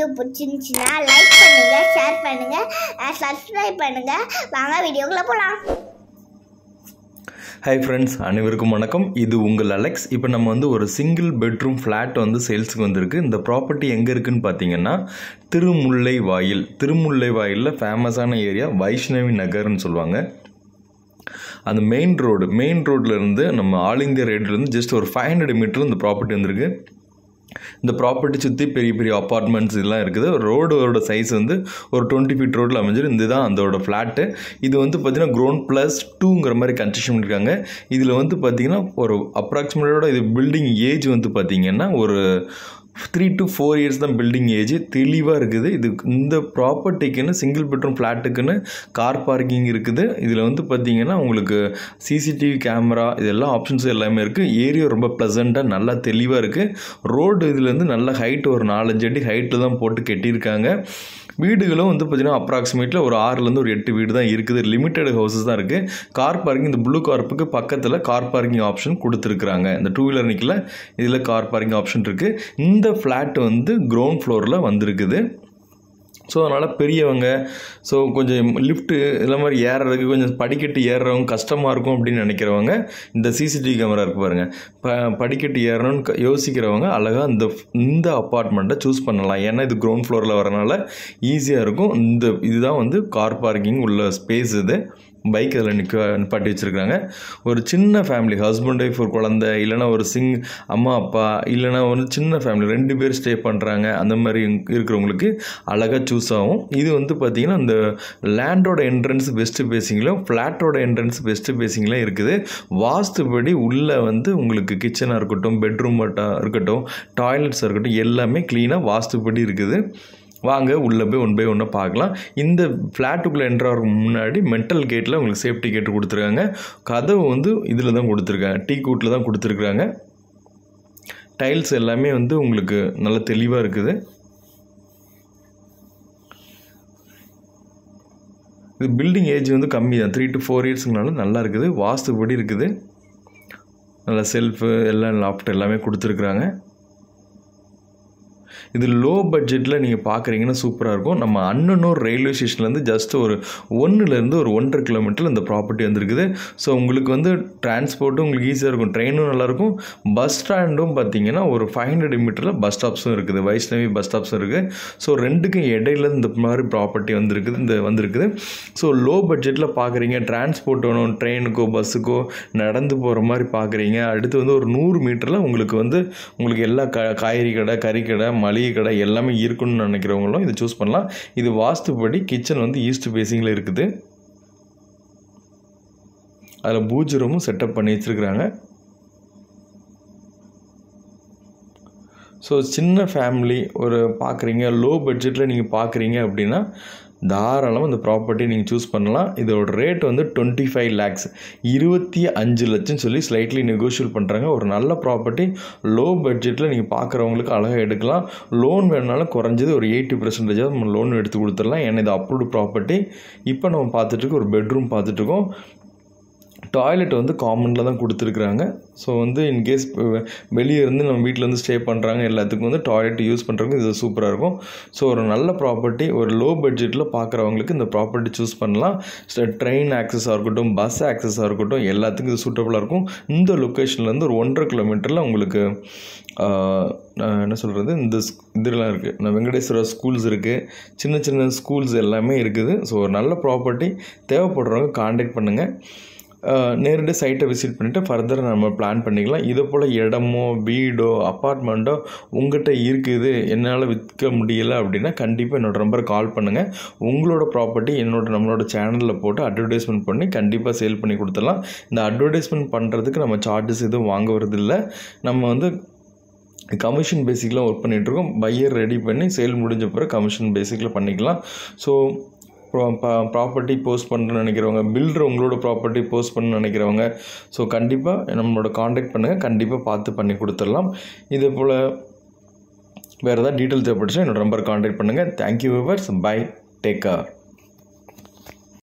video பிடிச்சிருந்துச்சுன்னா like பண்ணுங்க share பண்ணுங்க சப்ஸ்கிரைப் பண்ணுங்க வாங்க வீடியோக்குள்ள போகலாம் ஹாய் ஃப்ரெண்ட்ஸ் அனைவருக்கும் வணக்கம் இது உங்கள் அலெக்ஸ் இப்போ நம்ம வந்து ஒரு சிங்கிள் பெட்ரூம் ஃப்ளாட் வந்து சேல்ஸுக்கு வந்திருக்கு இந்த ப்ராப்பர்ட்டி எங்கே இருக்குன்னு பார்த்தீங்கன்னா திருமுல்லை வாயில் திருமுல்லை வாயிலில் ஃபேமஸான ஏரியா வைஷ்ணவி நகர்னு சொல்லுவாங்க அந்த மெயின் ரோடு மெயின் ரோட்லேருந்து நம்ம ஆல் இந்தியா ரேட்லேருந்து ஜஸ்ட் ஒரு ஃபைவ் ஹண்ட்ரட் மீட்டர் இந்த ப்ராப்பர்ட்டி வந்திருக்கு இந்த ப்ராப்பர்ட்டி சுற்றி பெரிய பெரிய அப்பார்ட்மெண்ட்ஸ் இதெல்லாம் இருக்குது ரோடோட சைஸ் வந்து ஒரு டுவெண்ட்டி ஃபீட் ரோட்டில் அமைஞ்சிரு இந்த தான் அதோட ஃப்ளாட்டு இது வந்து பார்த்திங்கன்னா க்ரோன் ப்ளஸ் டூங்கிற மாதிரி கன்ஸ்ட்ரக்ஷன் பண்ணியிருக்காங்க இதில் வந்து பார்த்திங்கன்னா ஒரு அப்ராக்சிமேட்டோட இது பில்டிங் ஏஜ் வந்து பார்த்திங்கன்னா ஒரு த்ரீ டு ஃபோர் இயர்ஸ் தான் பில்டிங் ஏஜ் தெளிவாக இருக்குது இது இந்த ப்ராப்பர்ட்டிக்குன்னு சிங்கிள் பெட்ரூம் ஃப்ளாட்டுக்குன்னு கார் பார்க்கிங் இருக்குது இதில் வந்து பார்த்தீங்கன்னா உங்களுக்கு சிசிடிவி கேமரா இதெல்லாம் ஆப்ஷன்ஸ் எல்லாமே இருக்குது ஏரியா ரொம்ப ப்ளசண்ட்டாக நல்லா தெளிவாக இருக்குது ரோடு இதுலேருந்து நல்ல ஹைட் ஒரு நாலஞ்சு அடி ஹைட்டில் தான் போட்டு கட்டியிருக்காங்க வீடுகளும் வந்து பார்த்திங்கன்னா அப்ராக்சிமேட்டில் ஒரு ஆறுலேருந்து ஒரு எட்டு வீடு தான் இருக்குது லிமிட்டட் ஹவுசஸ் தான் இருக்குது கார் பார்க்கிங் இந்த ப்ளூ கார்ப்புக்கு பக்கத்தில் கார் பார்க்கிங் ஆப்ஷன் கொடுத்துருக்குறாங்க இந்த டூ வீலர் நிற்கல இதில் கார் பார்க்கிங் ஆப்ஷன் இருக்குது இந்த ஃப்ளாட் வந்து கிரவுண்ட் ஃப்ளோரில் வந்திருக்குது ஸோ அதனால் பெரியவங்க ஸோ கொஞ்சம் லிஃப்ட்டு இந்த மாதிரி ஏறுறதுக்கு கொஞ்சம் படிக்கட்டு ஏறுறவங்க கஷ்டமாக இருக்கும் அப்படின்னு நினைக்கிறவங்க இந்த சிசிடிவி கேமரா இருக்கு பாருங்கள் ப படிக்கட்டு ஏறணும்னு க- யோசிக்கிறவங்க அழகாக இந்த இந்த அப்பார்ட்மெண்ட்டை சூஸ் பண்ணலாம் ஏன்னா இது கிரவுண்ட் ஃப்ளோரில் வரனால ஈஸியாக இருக்கும் இந்த இதுதான் வந்து கார் பார்க்கிங் உள்ள ஸ்பேஸ் இது பைக் அதில் நிற்க நிப்பாட்டி வச்சுருக்காங்க ஒரு சின்ன ஃபேமிலி ஹஸ்பண்ட் ஒய்ஃப் ஒரு குழந்தை இல்லைன்னா ஒரு சிங் அம்மா அப்பா இல்லைன்னா ஒரு சின்ன ஃபேமிலி ரெண்டு பேர் ஸ்டே பண்ணுறாங்க அந்த மாதிரி இருக்கிறவங்களுக்கு அழகாக சூஸ் ஆகும் இது வந்து பார்த்திங்கன்னா இந்த லேண்டோட என்ட்ரன்ஸ் பெஸ்ட்டு பேசிங்லையும் ஃப்ளாட்டோட என்ட்ரன்ஸ் பெஸ்ட்டு பேசிங்லையும் இருக்குது வாஸ்துபடி உள்ளே வந்து உங்களுக்கு கிச்சனாக இருக்கட்டும் பெட்ரூம் இருக்கட்டும் டாய்லெட்ஸ் இருக்கட்டும் எல்லாமே க்ளீனாக வாஸ்துபடி இருக்குது வாங்க உள்ளே போய் ஒன் பை ஒன்று பார்க்கலாம் இந்த ஃப்ளாட்டுக்குள்ளே என்ட்ரு ஆகிறதுக்கு முன்னாடி மென்டல் கேட்டில் உங்களுக்கு சேஃப்டி கேட்டு கொடுத்துருக்காங்க கதவு வந்து இதில் தான் கொடுத்துருக்காங்க டீ கூட்டில் தான் கொடுத்துருக்குறாங்க டைல்ஸ் எல்லாமே வந்து உங்களுக்கு நல்ல தெளிவாக இருக்குது இது பில்டிங் ஏஜ் வந்து கம்மி தான் த்ரீ டு ஃபோர் இயர்ஸ்க்குனால நல்லா இருக்குது வாஸ்துபடி இருக்குது நல்லா செல்ஃபு எல்லாம் லாப்ட் எல்லாமே கொடுத்துருக்குறாங்க இது லோ பட்ஜெட்டில் நீங்கள் பார்க்குறீங்கன்னா சூப்பராக இருக்கும் நம்ம அன்னனூர் ரயில்வே ஸ்டேஷன்லேருந்து ஜஸ்ட் ஒரு ஒன்றுலேருந்து ஒரு ஒன்றரை கிலோமீட்டரில் இந்த ப்ராப்பர்ட்டி வந்திருக்குது ஸோ உங்களுக்கு வந்து டிரான்ஸ்போர்ட்டும் உங்களுக்கு ஈஸியாக இருக்கும் ட்ரெயினும் நல்லாயிருக்கும் பஸ் ஸ்டாண்டும் பார்த்தீங்கன்னா ஒரு ஃபைவ் ஹண்ட்ரட் மீட்டரில் பஸ் ஸ்டாப்ஸும் இருக்குது வைஷ்ணவி பஸ் ஸ்டாப்ஸும் இருக்குது ஸோ ரெண்டுக்கும் இடையில இந்த மாதிரி ப்ராப்பர்ட்டி வந்திருக்குது இந்த வந்திருக்குது ஸோ லோ பட்ஜெட்டில் பார்க்குறீங்க டிரான்ஸ்போர்ட் வேணும் ட்ரெயினுக்கோ பஸ்ஸுக்கோ நடந்து போகிற மாதிரி பார்க்குறீங்க அடுத்து வந்து ஒரு நூறு மீட்டரில் உங்களுக்கு வந்து உங்களுக்கு எல்லா க காய்கறி கடை கறி கடை மளிகை கடை எல்லாமே இருக்குன்னு நினைக்கிறவங்களும் இதை சூஸ் பண்ணலாம் இது வாஸ்துபடி கிச்சன் வந்து ஈஸ்ட் பேசிங்கில் இருக்குது அதில் பூஜை ரூமும் செட்டப் பண்ணி வச்சுருக்குறாங்க ஸோ சின்ன ஃபேமிலி ஒரு பார்க்குறீங்க லோ பட்ஜெட்டில் நீங்கள் பார்க்குறீங்க அப்படின்னா தாராளமாக இந்த ப்ராப்பர்ட்டி நீங்கள் சூஸ் பண்ணலாம் இதோட ரேட் வந்து டுவெண்ட்டி ஃபைவ் லேக்ஸ் இருபத்தி அஞ்சு லட்சம் சொல்லி ஸ்லைட்லி நெகோஷியல் பண்ணுறாங்க ஒரு நல்ல ப்ராப்பர்ட்டி லோ பட்ஜெட்டில் நீங்கள் பார்க்குறவங்களுக்கு அழகாக எடுக்கலாம் லோன் வேணுனாலும் குறைஞ்சது ஒரு எயிட்டி பர்சன்டேஜாக நம்ம லோன் எடுத்து கொடுத்துடலாம் ஏன்னா இது அப்ரூவ்டு ப்ராப்பர்ட்டி இப்போ நம்ம பார்த்துட்டு ஒரு பெட்ரூம் பார்த்துட்ருக்கோம் டாய்லெட் வந்து காமனில் தான் கொடுத்துருக்குறாங்க ஸோ வந்து இன்கேஸ் வெளியே இருந்து நம்ம வீட்டில் வந்து ஸ்டே பண்ணுறாங்க எல்லாத்துக்கும் வந்து டாய்லெட் யூஸ் பண்ணுறவங்க இது சூப்பராக இருக்கும் ஸோ ஒரு நல்ல ப்ராப்பர்ட்டி ஒரு லோ பட்ஜெட்டில் பார்க்குறவங்களுக்கு இந்த ப்ராப்பர்ட்டி சூஸ் பண்ணலாம் ட்ரெயின் ஆக்சஸாக இருக்கட்டும் பஸ் ஆக்சஸாக இருக்கட்டும் எல்லாத்துக்கும் இது சூட்டபுளாக இருக்கும் இந்த லொக்கேஷன்லேருந்து ஒரு ஒன்றரை கிலோமீட்டரில் உங்களுக்கு ஆஹ், நான் என்ன சொல்கிறது இந்த ஸ்- இதெல்லாம் இருக்குது நான் வெங்கடேஸ்வரா ஸ்கூல்ஸ் இருக்குது சின்ன சின்ன ஸ்கூல்ஸ் எல்லாமே இருக்குது ஸோ ஒரு நல்ல ப்ராப்பர்ட்டி தேவைப்படுறவங்க காண்டாக்ட் பண்ணுங்கள் நேரடி சைட்டை விசிட் பண்ணிவிட்டு ஃபர்தர் நம்ம பிளான் பண்ணிக்கலாம் இதே போல் இடமோ வீடோ அப்பார்ட்மெண்ட்டோ உங்கள்கிட்ட இருக்குது என்னால் விற்க முடியலை அப்படின்னா கண்டிப்பாக என்னோட நம்பரை கால் பண்ணுங்கள் உங்களோட ப்ராப்பர்ட்டி என்னோட நம்மளோட சேனலில் போட்டு அட்வர்டைஸ்மெண்ட் பண்ணி கண்டிப்பாக சேல் பண்ணி கொடுத்துடலாம் இந்த அட்வர்டைஸ்மெண்ட் பண்ணுறதுக்கு நம்ம சார்ஜஸ் எதுவும் வாங்க வரதில்லை நம்ம வந்து கமிஷன் பேசிக்கில் ஒர்க் பண்ணிகிட்ருக்கோம் பையர் ரெடி பண்ணி சேல் முடிஞ்ச பிறகு கமிஷன் பேசிக்கில் பண்ணிக்கலாம் ஸோ ப்ராப்பர்ட்டி போஸ்ட் பண்ணுறேன்னு நினைக்கிறவங்க பில்டர் உங்களோட ப்ராப்பர்ட்டி போஸ்ட் பண்ண நினைக்கிறவங்க ஸோ கண்டிப்பாக நம்மளோட காண்டாக்ட் பண்ணுங்கள் கண்டிப்பாக பார்த்து பண்ணி கொடுத்துடலாம் இதே போல் வேறு ஏதாவது டீட்டெயில் தேவைப்பட்டுச்சுன்னா என்னோட நம்பர் காண்டாக்ட் பண்ணுங்கள் thank you viewers bye take care